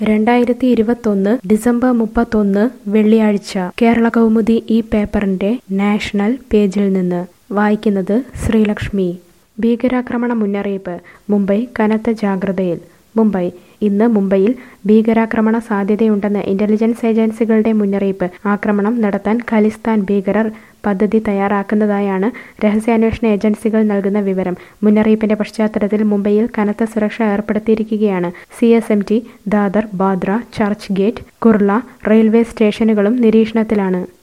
രണ്ടായിരത്തി ഇരുപത്തൊന്ന് ഡിസംബർ മുപ്പത്തൊന്ന് വെള്ളിയാഴ്ച കേരള കൗമുദി ഈ പേപ്പറിന്റെ നാഷണൽ പേജിൽ നിന്ന് വായിക്കുന്നത് ശ്രീലക്ഷ്മി ഭീകരാക്രമണ മുന്നറിയിപ്പ് മുംബൈ കനത്ത ജാഗ്രതയിൽ മുംബൈ ഇന്ന് മുംബൈയിൽ ഭീകരാക്രമണ സാധ്യതയുണ്ടെന്ന് ഇന്റലിജൻസ് ഏജൻസികളുടെ മുന്നറിയിപ്പ് ആക്രമണം നടത്താൻ ഖലിസ്ഥാൻ ഭീകരർ പദ്ധതി തയ്യാറാക്കുന്നതായാണ് രഹസ്യാന്വേഷണ ഏജൻസികൾ നൽകുന്ന വിവരം മുന്നറിയിപ്പിന്റെ പശ്ചാത്തലത്തിൽ മുംബൈയിൽ കനത്ത സുരക്ഷ ഏർപ്പെടുത്തിയിരിക്കുകയാണ് C S M T Dadar Bandra Churchgate Kurla railway സ്റ്റേഷനുകളും നിരീക്ഷണത്തിലാണ്